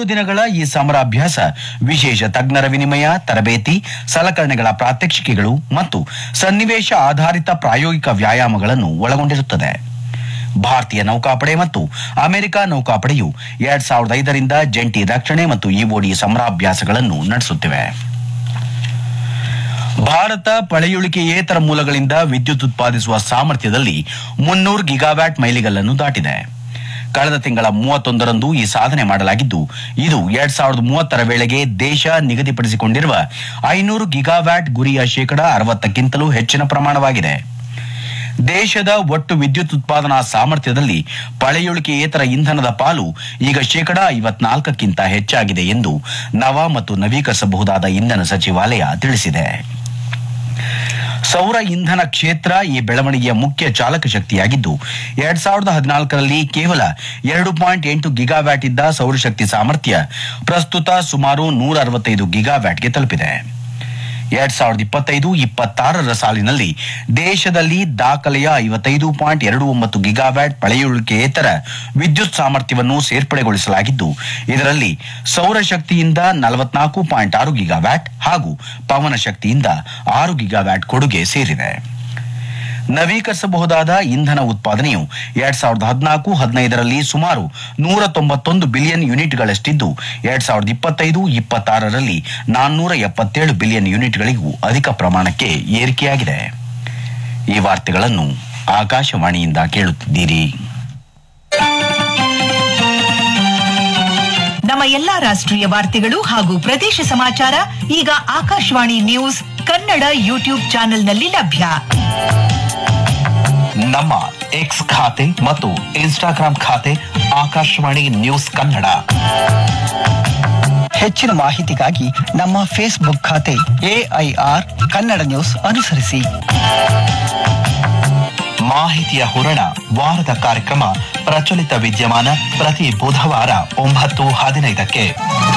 ದಿನಗಳ ಈ ಸಮರಾಭ್ಯಾಸ ವಿಶೇಷ ತಜ್ಞರ ವಿನಿಮಯ ತರಬೇತಿ ಸಲಕರಣೆಗಳ ಪ್ರಾತ್ಯಕ್ಷಿಕೆಗಳು ಮತ್ತು ಸನ್ನಿವೇಶ ಆಧಾರಿತ ಪ್ರಾಯೋಗಿಕ ವ್ಯಾಯಾಮಗಳನ್ನು ಒಳಗೊಂಡಿರುತ್ತದೆ ಭಾರತೀಯ ನೌಕಾಪಡೆ ಮತ್ತು ಅಮೆರಿಕ ನೌಕಾಪಡೆಯು ಎರಡ್ ಸಾವಿರದ ಐದರಿಂದ ಜಂಟಿ ರಕ್ಷಣೆ ಮತ್ತು ಇಒಡಿ ಸಮರಾಭ್ಯಾಸಗಳನ್ನು ನಡೆಸುತ್ತಿವೆ ಭಾರತ ಪಳೆಯುಳಿಕೆಯೇತರ ಮೂಲಗಳಿಂದ ವಿದ್ಯುತ್ ಉತ್ಪಾದಿಸುವ ಸಾಮರ್ಥ್ಯದಲ್ಲಿ ಮುನ್ನೂರು ಗಿಗಾವ್ಯಾಟ್ ಮೈಲಿಗಲ್ಲನ್ನು ದಾಟಿದೆ ಕಳೆದ ತಿಂಗಳ ಮೂವತ್ತೊಂದರಂದು ಈ ಸಾಧನೆ ಮಾಡಲಾಗಿದ್ದು ಇದು ಎರಡ್ ಸಾವಿರದ ಮೂವತ್ತರ ವೇಳೆಗೆ ದೇಶ ನಿಗದಿಪಡಿಸಿಕೊಂಡಿರುವ ಐನೂರು ಗಿಗಾವ್ಯಾಟ್ ಗುರಿಯ ಶೇಕಡ ಅರವತ್ತಕ್ಕಿಂತಲೂ ಹೆಚ್ಚಿನ ಪ್ರಮಾಣವಾಗಿದೆ ದೇಶದ ಒಟ್ಟು ವಿದ್ಯುತ್ ಉತ್ಪಾದನಾ ಸಾಮರ್ಥ್ಯದಲ್ಲಿ ಪಳೆಯುಳಿಕೆಯೇತರ ಇಂಧನದ ಪಾಲು ಈಗ ಶೇಕಡ ಐವತ್ನಾಲ್ಕಕ್ಕಿಂತ ಹೆಚ್ಚಾಗಿದೆ ಎಂದು ನವ ಮತ್ತು ನವೀಕರಿಸಬಹುದಾದ ಇಂಧನ ಸಚಿವಾಲಯ ತಿಳಿಸಿದೆ ಸೌರ ಇಂಧನ ಕ್ಷೇತ್ರ ಈ ಬೆಳವಣಿಗೆಯ ಮುಖ್ಯ ಚಾಲಕ ಶಕ್ತಿಯಾಗಿದ್ದು ಎರಡ್ ಸಾವಿರದ ಹದಿನಾಲ್ಕರಲ್ಲಿ ಕೇವಲ ಎರಡು ಪಾಯಿಂಟ್ ಎಂಟು ಗಿಗಾವ್ಯಾಟ್ ಇದ್ದ ಸೌರಶಕ್ತಿ ಸಾಮರ್ಥ್ಯ ಪ್ರಸ್ತುತ ಸುಮಾರು ನೂರ ಅರವತ್ತೈದು ಗಿಗಾವ್ಯಾಟ್ಗೆ ತಲುಪಿದೆ ಎರಡ್ ಸಾವಿರದ ಇಪ್ಪತ್ತೈದು ಇಪ್ಪತ್ತಾರರ ಸಾಲಿನಲ್ಲಿ ದೇಶದಲ್ಲಿ ದಾಖಲೆಯ ಐವತ್ತೈದು ಪಾಯಿಂಟ್ ಎರಡು ಒಂಬತ್ತು ಗಿಗಾವ್ಯಾಟ್ ಪಳೆಯುಳಿಕೆಯೇತರ ವಿದ್ಯುತ್ ಸಾಮರ್ಥ್ಯವನ್ನು ಸೇರ್ಪಡೆಗೊಳಿಸಲಾಗಿದ್ದು ಇದರಲ್ಲಿ ಸೌರಶಕ್ತಿಯಿಂದ ನಲವತ್ನಾಲ್ಕು ಪಾಯಿಂಟ್ ಆರು ಗಿಗಾವ್ಯಾಟ್ ಹಾಗೂ ಪವನ ಶಕ್ತಿಯಿಂದ ಆರು ಗಿಗಾವ್ಯಾಟ್ ಕೊಡುಗೆ ಸೇರಿದೆ ನವೀಕರಿಸಬಹುದಾದ ಇಂಧನ ಉತ್ಪಾದನೆಯು ಎರಡ್ ಸಾವಿರದ ಹದಿನಾಲ್ಕು ಹದಿನೈದರಲ್ಲಿ ಸುಮಾರು ನೂರ ತೊಂಬತ್ತೊಂದು ಬಿಲಿಯನ್ ಯೂನಿಟ್ಗಳಷ್ಟಿದ್ದು ಎರಡ್ ಸಾವಿರದ ಇಪ್ಪತ್ತೈದು ಇಪ್ಪತ್ತಾರರಲ್ಲಿ ನಾನ್ನೂರ ಎಪ್ಪತ್ತೇಳು ಬಿಲಿಯನ್ ಯೂನಿಟ್ಗಳಿಗೂ ಅಧಿಕ ಪ್ರಮಾಣಕ್ಕೆ ಏರಿಕೆಯಾಗಿದೆ ಈ ವಾರ್ತೆಗಳನ್ನು ಆಕಾಶವಾಣಿಯಿಂದ ಕೇಳುತ್ತಿದ್ದೀರಿ ನಮ್ಮ ಎಲ್ಲಾ ರಾಷ್ಟ್ರೀಯ ವಾರ್ತೆಗಳು ಹಾಗೂ ಪ್ರದೇಶ ಸಮಾಚಾರ ಈಗ ಆಕಾಶವಾಣಿ ನ್ಯೂಸ್ ಕನ್ನಡ ಯೂಟ್ಯೂಬ್ ಚಾನೆಲ್ನಲ್ಲಿ ಲಭ್ಯ ನಮ್ಮ ಎಕ್ಸ್ ಖಾತೆ ಮತ್ತು ಇನ್ಸ್ಟಾಗ್ರಾಂ ಖಾತೆ ಆಕಾಶವಾಣಿ ನ್ಯೂಸ್ ಕನ್ನಡ ಹೆಚ್ಚಿನ ಮಾಹಿತಿಗಾಗಿ ನಮ್ಮ ಫೇಸ್ಬುಕ್ ಖಾತೆ ಎಐಆರ್ ಕನ್ನಡ ನ್ಯೂಸ್ ಅನುಸರಿಸಿ ಮಾಹಿತಿಯ ಹೊರಣ ವಾರದ ಕಾರ್ಯಕ್ರಮ ಪ್ರಚಲಿತ ವಿದ್ಯಮಾನ ಪ್ರತಿ ಬುಧವಾರ ಒಂಬತ್ತು ಹದಿನೈದಕ್ಕೆ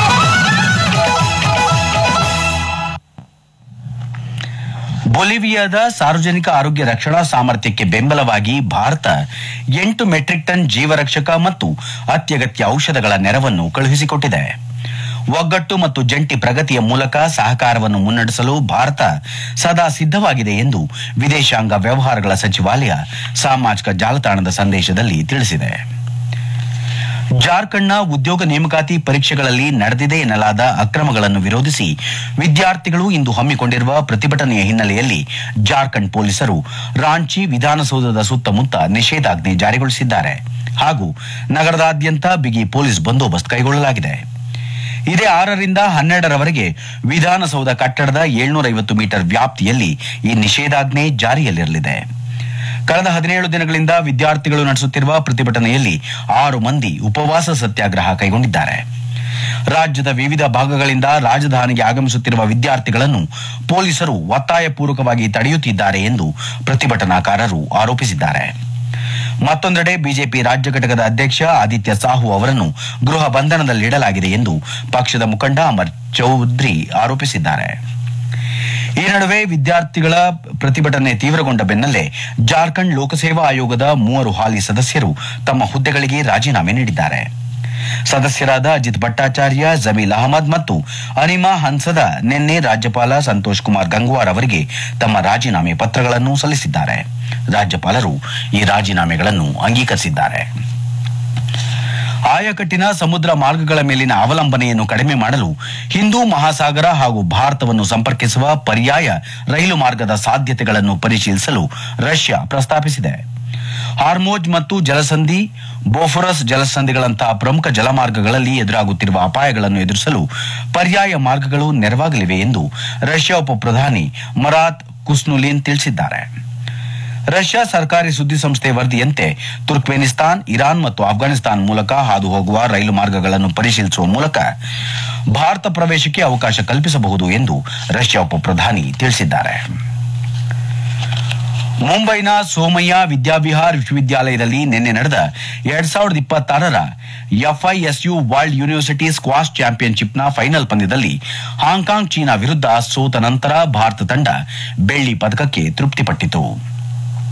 ಬೊಲಿವಿಯಾದ ಸಾರ್ವಜನಿಕ ಆರೋಗ್ಯ ರಕ್ಷಣಾ ಸಾಮರ್ಥ್ಯಕ್ಕೆ ಬೆಂಬಲವಾಗಿ ಭಾರತ ಎಂಟು ಮೆಟ್ರಿಕ್ ಟನ್ ಜೀವರಕ್ಷಕ ಮತ್ತು ಅತ್ಯಗತ್ಯ ಔಷಧಗಳ ನೆರವನ್ನು ಕಳುಹಿಸಿಕೊಟ್ಟಿದೆ ಒಗ್ಗಟ್ಟು ಮತ್ತು ಜಂಟಿ ಪ್ರಗತಿಯ ಮೂಲಕ ಸಹಕಾರವನ್ನು ಮುನ್ನಡೆಸಲು ಭಾರತ ಸದಾ ಸಿದ್ಧವಾಗಿದೆ ಎಂದು ವಿದೇಶಾಂಗ ವ್ಯವಹಾರಗಳ ಸಚಿವಾಲಯ ಸಾಮಾಜಿಕ ಜಾಲತಾಣದ ಸಂದೇಶದಲ್ಲಿ ತಿಳಿಸಿದೆ ಜಾರ್ಖಂಡ್ನ ಉದ್ಯೋಗ ನೇಮಕಾತಿ ಪರೀಕ್ಷೆಗಳಲ್ಲಿ ನಡೆದಿದೆ ಎನ್ನಲಾದ ಅಕ್ರಮಗಳನ್ನು ವಿರೋಧಿಸಿ ವಿದ್ಯಾರ್ಥಿಗಳು ಇಂದು ಹಮ್ಮಿಕೊಂಡಿರುವ ಪ್ರತಿಭಟನೆಯ ಹಿನ್ನೆಲೆಯಲ್ಲಿ ಜಾರ್ಖಂಡ್ ಪೊಲೀಸರು ರಾಂಚಿ ವಿಧಾನಸೌಧದ ಸುತ್ತಮುತ್ತ ನಿಷೇಧಾಜ್ಞೆ ಜಾರಿಗೊಳಿಸಿದ್ದಾರೆ ಹಾಗೂ ನಗರದಾದ್ಯಂತ ಬಿಗಿ ಪೊಲೀಸ್ ಬಂದೋಬಸ್ತ್ ಕೈಗೊಳ್ಳಲಾಗಿದೆ ಇದೇ ಆರರಿಂದ ಹನ್ನೆರಡರವರೆಗೆ ವಿಧಾನಸೌಧ ಕಟ್ಟಡದ ಏಳ್ನೂರ ಐವತ್ತು ಮೀಟರ್ ವ್ಯಾಪ್ತಿಯಲ್ಲಿ ಈ ನಿಷೇಧಾಜ್ಞೆ ಜಾರಿಯಲ್ಲಿರಲಿದೆ ಕಳೆದ ಹದಿನೇಳು ದಿನಗಳಿಂದ ವಿದ್ಯಾರ್ಥಿಗಳು ನಡೆಸುತ್ತಿರುವ ಪ್ರತಿಭಟನೆಯಲ್ಲಿ ಆರು ಮಂದಿ ಉಪವಾಸ ಸತ್ಯಾಗ್ರಹ ಕೈಗೊಂಡಿದ್ದಾರೆ ರಾಜ್ಯದ ವಿವಿಧ ಭಾಗಗಳಿಂದ ರಾಜಧಾನಿಗೆ ಆಗಮಿಸುತ್ತಿರುವ ವಿದ್ಯಾರ್ಥಿಗಳನ್ನು ಪೊಲೀಸರು ಒತ್ತಾಯಪೂರ್ವಕವಾಗಿ ತಡೆಯುತ್ತಿದ್ದಾರೆ ಎಂದು ಪ್ರತಿಭಟನಾಕಾರರು ಆರೋಪಿಸಿದ್ದಾರೆ ಮತ್ತೊಂದೆಡೆ ಬಿಜೆಪಿ ರಾಜ್ಯ ಘಟಕದ ಅಧ್ಯಕ್ಷ ಆದಿತ್ಯ ಸಾಹು ಅವರನ್ನು ಗೃಹ ಬಂಧನದಲ್ಲಿಡಲಾಗಿದೆ ಎಂದು ಪಕ್ಷದ ಮುಖಂಡ ಅಮರ್ ಚೌಧರಿ ಆರೋಪಿಸಿದ್ದಾರೆ ಈ ನಡುವೆ ವಿದ್ಯಾರ್ಥಿಗಳ ಪ್ರತಿಭಟನೆ ತೀವ್ರಗೊಂಡ ಬೆನ್ನಲ್ಲೇ ಜಾರ್ಖಂಡ್ ಲೋಕಸೇವಾ ಆಯೋಗದ ಮೂವರು ಹಾಲಿ ಸದಸ್ಯರು ತಮ್ಮ ಹುದ್ದೆಗಳಿಗೆ ರಾಜೀನಾಮೆ ನೀಡಿದ್ದಾರೆ ಸದಸ್ಯರಾದ ಅಜಿತ್ ಭಟ್ಟಾಚಾರ್ಯ ಜಮೀಲ್ ಅಹಮದ್ ಮತ್ತು ಅನಿಮಾ ಹನ್ಸದ ನಿನ್ನೆ ರಾಜ್ಯಪಾಲ ಸಂತೋಷ್ ಕುಮಾರ್ ಗಂಗ್ವಾರ್ ಅವರಿಗೆ ತಮ್ಮ ರಾಜೀನಾಮೆ ಪತ್ರಗಳನ್ನು ಸಲ್ಲಿಸಿದ್ದಾರೆ ರಾಜ್ಯಪಾಲರು ಈ ರಾಜೀನಾಮೆಗಳನ್ನು ಅಂಗೀಕರಿಸಿದ್ದಾರೆ ಆಯಕಟ್ಟಿನ ಸಮುದ್ರ ಮಾರ್ಗಗಳ ಮೇಲಿನ ಅವಲಂಬನೆಯನ್ನು ಕಡಿಮೆ ಮಾಡಲು ಹಿಂದೂ ಮಹಾಸಾಗರ ಹಾಗೂ ಭಾರತವನ್ನು ಸಂಪರ್ಕಿಸುವ ಪರ್ಯಾಯ ರೈಲು ಮಾರ್ಗದ ಸಾಧ್ಯತೆಗಳನ್ನು ಪರಿಶೀಲಿಸಲು ರಷ್ಯಾ ಪ್ರಸ್ತಾಪಿಸಿದೆ ಹಾರ್ಮೋಜ್ ಮತ್ತು ಜಲಸಂಧಿ ಬೋಫರಸ್ ಜಲಸಂಧಿಗಳಂತಹ ಪ್ರಮುಖ ಜಲಮಾರ್ಗಗಳಲ್ಲಿ ಎದುರಾಗುತ್ತಿರುವ ಅಪಾಯಗಳನ್ನು ಎದುರಿಸಲು ಪರ್ಯಾಯ ಮಾರ್ಗಗಳು ನೆರವಾಗಲಿವೆ ಎಂದು ರಷ್ಯಾ ಉಪ ಪ್ರಧಾನಿ ಮರಾತ್ ಕುಸ್ನುಲಿನ್ ತಿಳಿಸಿದ್ದಾರೆ ರಷ್ಯಾ ಸರ್ಕಾರಿ ಸುದ್ದಿ ಸಂಸ್ಥೆ ವರದಿಯಂತೆ ತುರ್ಕ್ಮೆನಿಸ್ತಾನ್ ಇರಾನ್ ಮತ್ತು ಆಫ್ಘಾನಿಸ್ತಾನ್ ಮೂಲಕ ಹಾದು ಹೋಗುವ ರೈಲು ಮಾರ್ಗಗಳನ್ನು ಪರಿಶೀಲಿಸುವ ಮೂಲಕ ಭಾರತ ಪ್ರವೇಶಕ್ಕೆ ಅವಕಾಶ ಕಲ್ಪಿಸಬಹುದು ಎಂದು ರಷ್ಯಾ ಉಪ ಪ್ರಧಾನಿ ತಿಳಿಸಿದ್ದಾರೆ ಮುಂಬೈನ ಸೋಮಯ್ಯ ವಿದ್ಯಾವಿಹಾರ್ ವಿಶ್ವವಿದ್ಯಾಲಯದಲ್ಲಿ ನಿನ್ನೆ ನಡೆದ ಎರಡ್ ಸಾವಿರದ ಇಪ್ಪತ್ತಾರರ ಎಫ್ಐಎಸ್ಯು ವರ್ಲ್ಡ್ ಯೂನಿವರ್ಸಿಟಿ ಸ್ಕ್ವಾಶ್ ಚಾಂಪಿಯನ್ಶಿಪ್ನ ಫೈನಲ್ ಪಂದ್ಯದಲ್ಲಿ ಹಾಂಕಾಂಗ್ ಚೀನಾ ವಿರುದ್ಧ ಸೋತ ನಂತರ ಭಾರತ ತಂಡ ಬೆಳ್ಳಿ ಪದಕಕ್ಕೆ ತೃಪ್ತಿಪಟ್ಟಿತು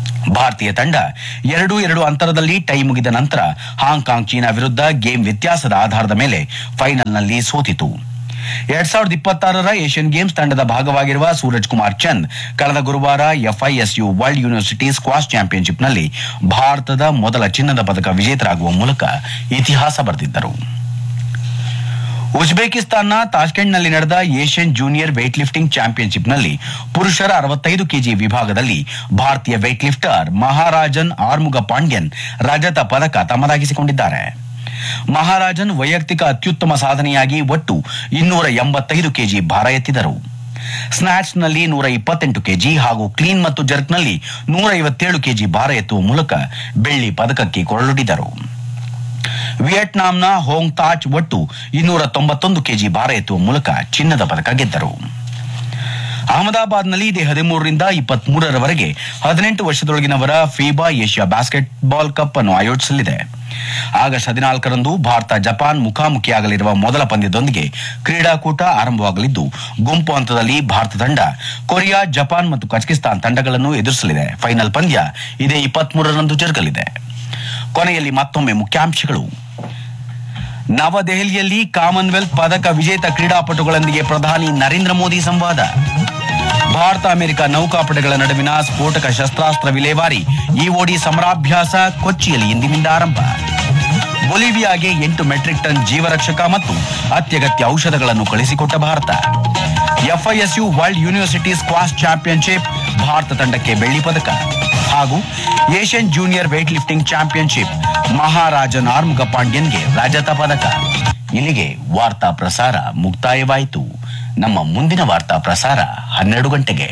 ಭಾರತೀಯ ತಂಡ ಎರಡು ಎರಡು ಅಂತರದಲ್ಲಿ ಟೈ ಮುಗಿದ ನಂತರ ಹಾಂಕಾಂಗ್ ಚೀನಾ ವಿರುದ್ಧ ಗೇಮ್ ವ್ಯತ್ಯಾಸದ ಆಧಾರದ ಮೇಲೆ ಫೈನಲ್ನಲ್ಲಿ ಸೋತಿತು ಎರಡ್ ಸಾವಿರದ ಇಪ್ಪತ್ತಾರರ ಏಷ್ಯನ್ ಗೇಮ್ಸ್ ತಂಡದ ಭಾಗವಾಗಿರುವ ಸೂರಜ್ ಕುಮಾರ್ ಚಂದ್ ಕಳೆದ ಗುರುವಾರ ಎಫ್ಐಎಸ್ಯು ವರ್ಲ್ಡ್ ಯೂನಿವರ್ಸಿಟಿ ಸ್ಕ್ವಾಶ್ ಚಾಂಪಿಯನ್ಶಿಪ್ನಲ್ಲಿ ಭಾರತದ ಮೊದಲ ಚಿನ್ನದ ಪದಕ ವಿಜೇತರಾಗುವ ಮೂಲಕ ಇತಿಹಾಸ ಬರೆದಿದ್ದರು ಉಜ್ಬೇಕಿಸ್ತಾನ್ನ ತಾಷ್ಕೆಂಟ್ನಲ್ಲಿ ನಡೆದ ಏಷ್ಯನ್ ಜೂನಿಯರ್ ವೇಟ್ ಲಿಫ್ಟಿಂಗ್ ಚಾಂಪಿಯನ್ಶಿಪ್ನಲ್ಲಿ ಪುರುಷರ ಅರವತ್ತೈದು ಕೆಜಿ ವಿಭಾಗದಲ್ಲಿ ಭಾರತೀಯ ವೇಟ್ ಲಿಫ್ಟರ್ ಮಹಾರಾಜನ್ ಆರ್ಮುಗ ಪಾಂಡ್ಯನ್ ರಜತ ಪದಕ ತಮ್ಮದಾಗಿಸಿಕೊಂಡಿದ್ದಾರೆ ಮಹಾರಾಜನ್ ವೈಯಕ್ತಿಕ ಅತ್ಯುತ್ತಮ ಸಾಧನೆಯಾಗಿ ಒಟ್ಟು ಇನ್ನೂರ ಎಂಬತ್ತೈದು ಕೆಜಿ ಭಾರ ಎತ್ತಿದರು ಸ್ನ್ಯಾಚ್ನಲ್ಲಿ ನೂರ ಇಪ್ಪತ್ತೆಂಟು ಕೆಜಿ ಹಾಗೂ ಕ್ಲೀನ್ ಮತ್ತು ಜರ್ಕ್ನಲ್ಲಿ ನೂರ ಐವತ್ತೇಳು ಕೆಜಿ ಭಾರ ಎತ್ತುವ ಮೂಲಕ ಬೆಳ್ಳಿ ಪದಕಕ್ಕೆ ಕೊರಳುಡಿದರು ವಿಯೆಟ್ನಾಂನ ಹೋಂಗ್ ತಾಚ್ ಒಟ್ಟು ಇನ್ನೂರ ತೊಂಬತ್ತೊಂದು ಕೆಜಿ ಭಾರ ಎತ್ತುವ ಮೂಲಕ ಚಿನ್ನದ ಪದಕ ಗೆದ್ದರು ಅಹಮದಾಬಾದ್ನಲ್ಲಿ ಇದೇ ಹದಿಮೂರರಿಂದ ಇಪ್ಪತ್ಮೂರರವರೆಗೆ ಹದಿನೆಂಟು ವರ್ಷದೊಳಗಿನವರ ಫೀಬಾ ಏಷ್ಯಾ ಬಾಸ್ಕೆಟ್ಬಾಲ್ ಕಪ್ ಅನ್ನು ಆಯೋಜಿಸಲಿದೆ ಆಗಸ್ಟ್ ಹದಿನಾಲ್ಕರಂದು ಭಾರತ ಜಪಾನ್ ಮುಖಾಮುಖಿಯಾಗಲಿರುವ ಮೊದಲ ಪಂದ್ಯದೊಂದಿಗೆ ಕ್ರೀಡಾಕೂಟ ಆರಂಭವಾಗಲಿದ್ದು ಗುಂಪು ಹಂತದಲ್ಲಿ ಭಾರತ ತಂಡ ಕೊರಿಯಾ ಜಪಾನ್ ಮತ್ತು ಕಜಕಿಸ್ತಾನ್ ತಂಡಗಳನ್ನು ಎದುರಿಸಲಿದೆ ಫೈನಲ್ ಪಂದ್ಯ ಇದೇ ಇಪ್ಪತ್ಮೂರರಂದು ಜರುಗಲಿದೆ ಕೊನೆಯಲ್ಲಿ ಮತ್ತೊಮ್ಮೆ ಮುಖ್ಯಾಂಶಗಳು ನವದೆಹಲಿಯಲ್ಲಿ ಕಾಮನ್ವೆಲ್ತ್ ಪದಕ ವಿಜೇತ ಕ್ರೀಡಾಪಟುಗಳೊಂದಿಗೆ ಪ್ರಧಾನಿ ನರೇಂದ್ರ ಮೋದಿ ಸಂವಾದ ಭಾರತ ಅಮೆರಿಕ ನೌಕಾಪಡೆಗಳ ನಡುವಿನ ಸ್ಫೋಟಕ ಶಸ್ತ್ರಾಸ್ತ್ರ ವಿಲೇವಾರಿ ಇಒಡಿ ಸಮರಾಭ್ಯಾಸ ಕೊಚ್ಚಿಯಲ್ಲಿ ಇಂದಿನಿಂದ ಆರಂಭ ಬೊಲಿವಿಯಾಗೆ ಎಂಟು ಮೆಟ್ರಿಕ್ ಟನ್ ಜೀವರಕ್ಷಕ ಮತ್ತು ಅತ್ಯಗತ್ಯ ಔಷಧಗಳನ್ನು ಕಳಿಸಿಕೊಟ್ಟ Bharat FISU world university squash championship Bharat ತಂಡಕ್ಕೆ ಬೆಳ್ಳಿ ಪದಕ ಹಾಗೂ Asian junior weight lifting championship Maharajan Arumuga ಪಾಂಡ್ಯನ್ಗೆ ರಜತ ಪದಕ ಇಲ್ಲಿಗೆ ವಾರ್ತಾ ಪ್ರಸಾರ ಮುಕ್ತಾಯವಾಯಿತು ನಮ್ಮ ಮುಂದಿನ ವಾರ್ತಾ ಪ್ರಸಾರ ಹನ್ನೆರಡು ಗಂಟೆಗೆ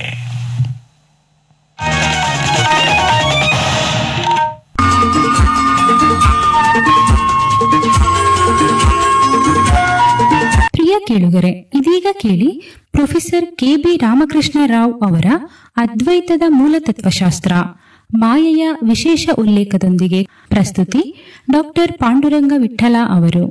ಪ್ರಿಯ ಕೇಳುಗರೆ ಇದೀಗ ಕೇಳಿ professor K B Ramakrishna Rao ಅವರ ಅದ್ವೈತದ ಮೂಲತತ್ವಶಾಸ್ತ್ರ ಮಾಯೆಯ ವಿಶೇಷ ಉಲ್ಲೇಖದೊಂದಿಗೆ ಪ್ರಸ್ತುತಿ ಡಾಕ್ಟರ್ ಪಾಂಡುರಂಗ ವಿಠಲ ಅವರು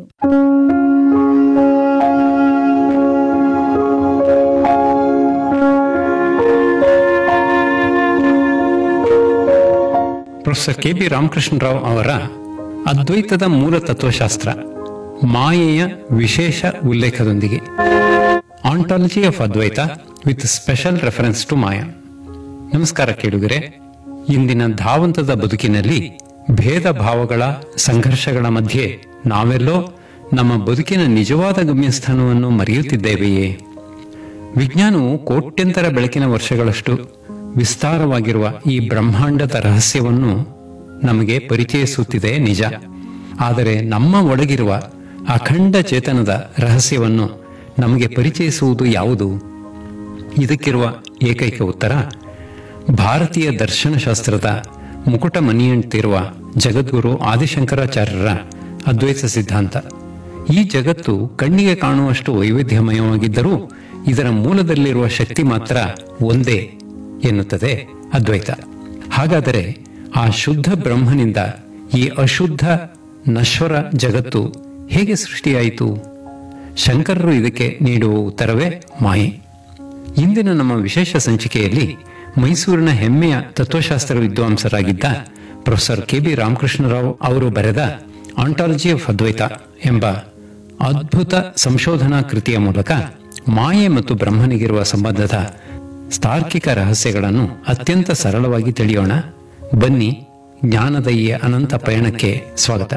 ಪ್ರೊಫೆಸರ್ ಕೆ ಬಿ ರಾಮಕೃಷ್ಣರಾವ್ ಅವರ ಅದ್ವೈತದ ಮೂಲ ತತ್ವಶಾಸ್ತ್ರ ಮಾಯೆಯ ವಿಶೇಷ ಉಲ್ಲೇಖದೊಂದಿಗೆ ontology of Advaita with special reference to Maya ನಮಸ್ಕಾರ ಕೇಳುಗರೆ ಇಂದಿನ ಧಾವಂತದ ಬದುಕಿನಲ್ಲಿ ಭೇದ ಭಾವಗಳ ಸಂಘರ್ಷಗಳ ಮಧ್ಯೆ ನಾವೆಲ್ಲೋ ನಮ್ಮ ಬದುಕಿನ ನಿಜವಾದ ಗಮ್ಯಸ್ಥಾನವನ್ನು ಮರೆಯುತ್ತಿದ್ದೇವೆಯೇ ವಿಜ್ಞಾನವು ಕೋಟ್ಯಂತರ ಬೆಳಕಿನ ವರ್ಷಗಳಷ್ಟು ವಿಸ್ತಾರವಾಗಿರುವ ಈ ಬ್ರಹ್ಮಾಂಡದ ರಹಸ್ಯವನ್ನು ನಮಗೆ ಪರಿಚಯಿಸುತ್ತಿದೆ ನಿಜ ಆದರೆ ನಮ್ಮ ಒಳಗಿರುವ ಅಖಂಡ ಚೇತನದ ರಹಸ್ಯವನ್ನು ನಮಗೆ ಪರಿಚಯಿಸುವುದು ಯಾವುದು ಇದಕ್ಕಿರುವ ಏಕೈಕ ಉತ್ತರ ಭಾರತೀಯ ದರ್ಶನಶಾಸ್ತ್ರದ ಮುಕುಟ ಮಣಿಯಂತಿರುವ ಜಗದ್ಗುರು ಆದಿಶಂಕರಾಚಾರ್ಯರ ಅದ್ವೈತ ಸಿದ್ಧಾಂತ ಈ ಜಗತ್ತು ಕಣ್ಣಿಗೆ ಕಾಣುವಷ್ಟು ವೈವಿಧ್ಯಮಯವಾಗಿದ್ದರೂ ಇದರ ಮೂಲದಲ್ಲಿರುವ ಶಕ್ತಿ ಮಾತ್ರ ಒಂದೇ ಎನ್ನುತ್ತದೆ ಅದ್ವೈತ ಹಾಗಾದರೆ ಆ ಶುದ್ಧ ಬ್ರಹ್ಮನಿಂದ ಈ ಅಶುದ್ಧ ನಶ್ವರ ಜಗತ್ತು ಹೇಗೆ ಸೃಷ್ಟಿಯಾಯಿತು ಶಂಕರರು ಇದಕ್ಕೆ ನೀಡುವ ಉತ್ತರವೇ ಮಾಯೆ ಇಂದಿನ ನಮ್ಮ ವಿಶೇಷ ಸಂಚಿಕೆಯಲ್ಲಿ ಮೈಸೂರಿನ ಹೆಮ್ಮೆಯ ತತ್ವಶಾಸ್ತ್ರ ವಿದ್ವಾಂಸರಾಗಿದ್ದ ಪ್ರೊಫೆಸರ್ ಕೆ ಬಿ ರಾಮಕೃಷ್ಣರಾವ್ ಅವರು ಬರೆದ ಆಂಟಾಲಜಿ ಆಫ್ ಅದ್ವೈತ ಎಂಬ ಅದ್ಭುತ ಸಂಶೋಧನಾ ಕೃತಿಯ ಮೂಲಕ ಮಾಯೆ ಮತ್ತು ಬ್ರಹ್ಮನಿಗಿರುವ ಸಂಬಂಧದ ತಾರ್ಕಿಕ ರಹಸ್ಯಗಳನ್ನು ಅತ್ಯಂತ ಸರಳವಾಗಿ ತಿಳಿಯೋಣ ಬನ್ನಿ ಜ್ಞಾನದ ಈ ಅನಂತ ಪಯಣಕ್ಕೆ ಸ್ವಾಗತ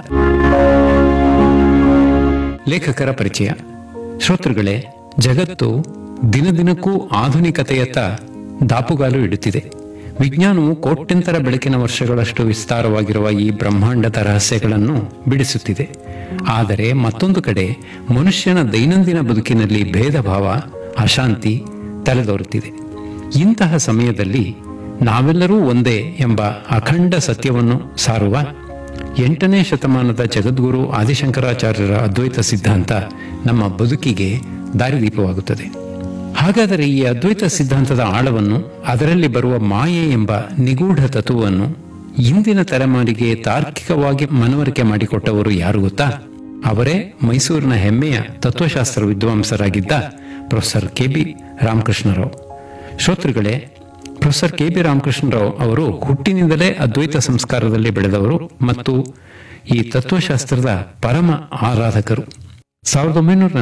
ಲೇಖಕರ ಪರಿಚಯ ಶ್ರೋತೃಗಳೇ ಜಗತ್ತು ದಿನದಿನಕ್ಕೂ ಆಧುನಿಕತೆಯತ್ತ ದಾಪುಗಾಲು ಇಡುತ್ತಿದೆ ವಿಜ್ಞಾನವು ಕೋಟ್ಯಂತರ ಬೆಳಕಿನ ವರ್ಷಗಳಷ್ಟು ವಿಸ್ತಾರವಾಗಿರುವ ಈ ಬ್ರಹ್ಮಾಂಡದ ರಹಸ್ಯಗಳನ್ನು ಬಿಡಿಸುತ್ತಿದೆ ಆದರೆ ಮತ್ತೊಂದು ಕಡೆ ಮನುಷ್ಯನ ದೈನಂದಿನ ಬದುಕಿನಲ್ಲಿ ಭೇದ ಭಾವ ಅಶಾಂತಿ ತಲೆದೋರುತ್ತಿದೆ ಇಂತಹ ಸಮಯದಲ್ಲಿ ನಾವೆಲ್ಲರೂ ಒಂದೇ ಎಂಬ ಅಖಂಡ ಸತ್ಯವನ್ನು ಸಾರುವ ಎಂಟನೇ ಶತಮಾನದ ಜಗದ್ಗುರು ಆದಿಶಂಕರಾಚಾರ್ಯರ ಅದ್ವೈತ ಸಿದ್ಧಾಂತ ನಮ್ಮ ಬದುಕಿಗೆ ದಾರಿದೀಪವಾಗುತ್ತದೆ ಹಾಗಾದರೆ ಈ ಅದ್ವೈತ ಸಿದ್ಧಾಂತದ ಆಳವನ್ನು ಅದರಲ್ಲಿ ಬರುವ ಮಾಯೆ ಎಂಬ ನಿಗೂಢ ತತ್ವವನ್ನು ಇಂದಿನ ತಲೆಮಾರಿಗೆ ತಾರ್ಕಿಕವಾಗಿ ಮನವರಿಕೆ ಮಾಡಿಕೊಟ್ಟವರು ಯಾರು ಗೊತ್ತಾ ಅವರೇ ಮೈಸೂರಿನ ಹೆಮ್ಮೆಯ ತತ್ವಶಾಸ್ತ್ರ ವಿದ್ವಾಂಸರಾಗಿದ್ದ ಪ್ರೊಫೆಸರ್ ಕೆ ಬಿ ರಾಮಕೃಷ್ಣರಾವ್ ಶ್ರೋತೃಗಳೇ ಪ್ರೊಫೆಸರ್ ಕೆ ಬಿ ರಾಮಕೃಷ್ಣರಾವ್ ಅವರು ಹುಟ್ಟಿನಿಂದಲೇ ಅದ್ವೈತ ಸಂಸ್ಕಾರದಲ್ಲಿ ಬೆಳೆದವರು ಮತ್ತು ಈ ತತ್ವಶಾಸ್ತ್ರದ ಪರಮ ಆರಾಧಕರು ಸಾವಿರದ ಒಂಬೈನೂರ